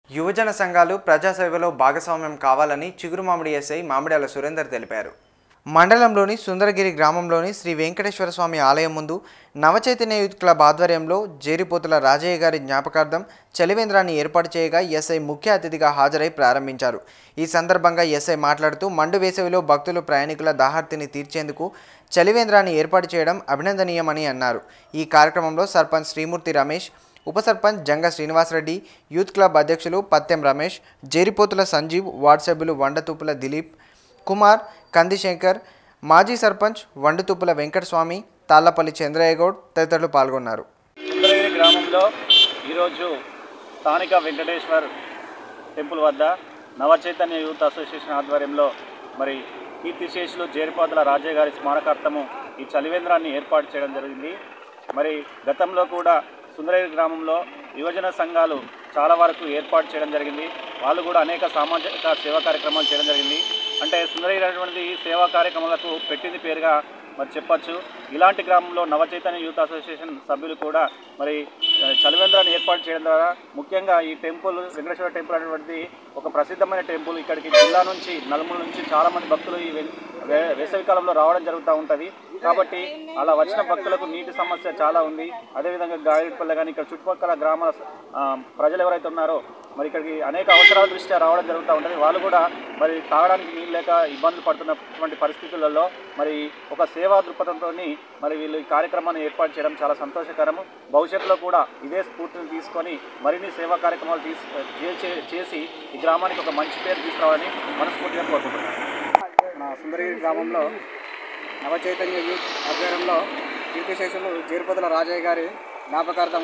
యువజన సంఘాలు ప్రజాసేవలో భాగస్వామ్యం కావాలని చిగురుమామిడి ఎస్ఐ మామిడాల సురేందర్ తెలిపారు మండలంలోని సుందరగిరి గ్రామంలోని శ్రీ వెంకటేశ్వర స్వామి ఆలయం ముందు నవచైతన్య యూత్ క్లబ్ ఆధ్వర్యంలో జేరిపోతుల రాజయ్య గారి జ్ఞాపకార్థం చలివేంద్రాన్ని ఏర్పాటు చేయగా ఎస్ఐ ముఖ్య అతిథిగా హాజరై ప్రారంభించారు ఈ సందర్భంగా ఎస్ఐ మాట్లాడుతూ మండు వేసవిలో భక్తులు ప్రయాణికుల దాహార్తిని తీర్చేందుకు చలివేంద్రాన్ని ఏర్పాటు చేయడం అభినందనీయమని అన్నారు ఈ కార్యక్రమంలో సర్పంచ్ శ్రీమూర్తి రమేష్ ఉప సర్పంచ్ జంగ శ్రీనివాసరెడ్డి యూత్ క్లబ్ అధ్యక్షులు పత్తెం రమేష్ జేరిపోతుల సంజీవ్ వార్డ్ సభ్యులు వండతూపుల దిలీప్ కుమార్ కందిశేఖర్ మాజీ సర్పంచ్ వండుతూపుల వెంకటస్వామి తాళ్లపల్లి చంద్రయ్య గౌడ్ తదితరులు పాల్గొన్నారు సుందరగిరి గ్రామంలో ఈరోజు స్థానిక వెంకటేశ్వర్ టెంపుల్ వద్ద నవచైతన్య యూత్ అసోసియేషన్ ఆధ్వర్యంలో మరి కీర్తిశేషులు జేరిపాదుల రాజయ్య గారి స్మారకార్థము ఈ చలివేంద్రాన్ని ఏర్పాటు చేయడం జరిగింది మరి గతంలో కూడా సుందరగిరి గ్రామంలో యువజన సంఘాలు చాలా వరకు ఏర్పాటు చేయడం జరిగింది వాళ్ళు కూడా అనేక సామాజిక సేవా కార్యక్రమాలు చేయడం జరిగింది అంటే సుందరగిరి అనేటువంటిది సేవా కార్యక్రమాలకు పెట్టింది పేరుగా మరి చెప్పచ్చు ఇలాంటి గ్రామంలో నవచైతన్య యూత్ అసోసియేషన్ సభ్యులు కూడా మరి ఆ, చలివేంద్రాన్ని ఏర్పాటు చేయడం ద్వారా ముఖ్యంగా ఈ టెంపుల్ వెంకటేశ్వర టెంపుల్ అనేటువంటిది ఒక ప్రసిద్ధమైన టెంపుల్ ఇక్కడికి జిల్లా నుంచి నలుమూల నుంచి చాలామంది భక్తులు ఈ వె- వే- వేసవి కాలంలో రావడం జరుగుతూ ఉంటుంది కాబట్టి అలా వచ్చిన భక్తులకు నీటి సమస్య చాలా ఉంది అదేవిధంగా గాయపల్లె కానీ ఇక్కడ చుట్టుపక్కల గ్రామాల ఆ, ప్రజలు ఎవరైతే ఉన్నారో మరి ఇక్కడికి అనేక అవసరాల దృష్ట్యా రావడం జరుగుతూ ఉంటుంది వాళ్ళు కూడా మరి తాగడానికి నీళ్ళు లేక ఇబ్బందులు పడుతున్నటువంటి పరిస్థితులలో మరి ఒక సేవా దృక్పథంతో మరి వీళ్ళు ఈ కార్యక్రమాన్ని ఏర్పాటు చేయడం చాలా సంతోషకరము భవిష్యత్తులో కూడా ఇదే స్ఫూర్తిని తీసుకొని మరిన్ని సేవా కార్యక్రమాలు తీసు చే- చేసి ఈ గ్రామానికి ఒక మంచి పేరు తీసుకురావాలని మనస్ఫూర్తిగా కోరుకుంటున్నాను మన సుందరగిరి గ్రామంలో నవచైతన్య యూత్ ఆధ్వర్యంలో కీర్తిశేషులు జేరుపతుల రాజయ్య గారి జ్ఞాపకార్థం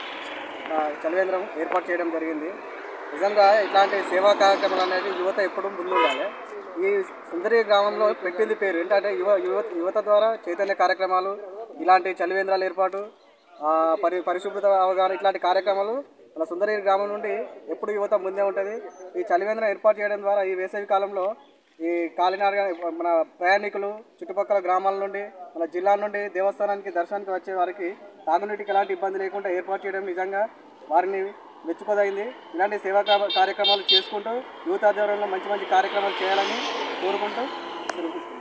ఆ, చలివేంద్రం ఏర్పాటు చేయడం జరిగింది నిజంగా ఇట్లాంటి సేవా కార్యక్రమాలు అనేది యువత ఎప్పుడూ ముందు ఉండాలి ఈ సుందరగిరి గ్రామంలో పెట్టింది పేరు ఏంటంటే యువ యువత యువత ద్వారా చైతన్య కార్యక్రమాలు ఇలాంటి చలివేంద్రాల ఏర్పాటు ఆ, పరి పరిశుభ్రత అవగాహన ఇట్లాంటి కార్యక్రమాలు మన సుందరగిరి గ్రామం నుండి ఎప్పుడు యువత ముందే ఉంటుంది ఈ చలివేంద్రం ఏర్పాటు చేయడం ద్వారా ఈ వేసవి కాలంలో ఈ కాలినాడ మన ప్రయాణికులు చుట్టుపక్కల గ్రామాల నుండి మన జిల్లా నుండి దేవస్థానానికి దర్శనానికి వచ్చే వారికి తాగునీటికి ఎలాంటి ఇబ్బంది లేకుండా ఏర్పాటు చేయడం నిజంగా వారిని మెచ్చుకోదగింది ఇలాంటి సేవా కా- కార్యక్రమాలు చేసుకుంటూ యూత్ ఆధ్వర్యంలో మంచి మంచి కార్యక్రమాలు చేయాలని కోరుకుంటూ సెలవు తీసుకుంటున్నాను.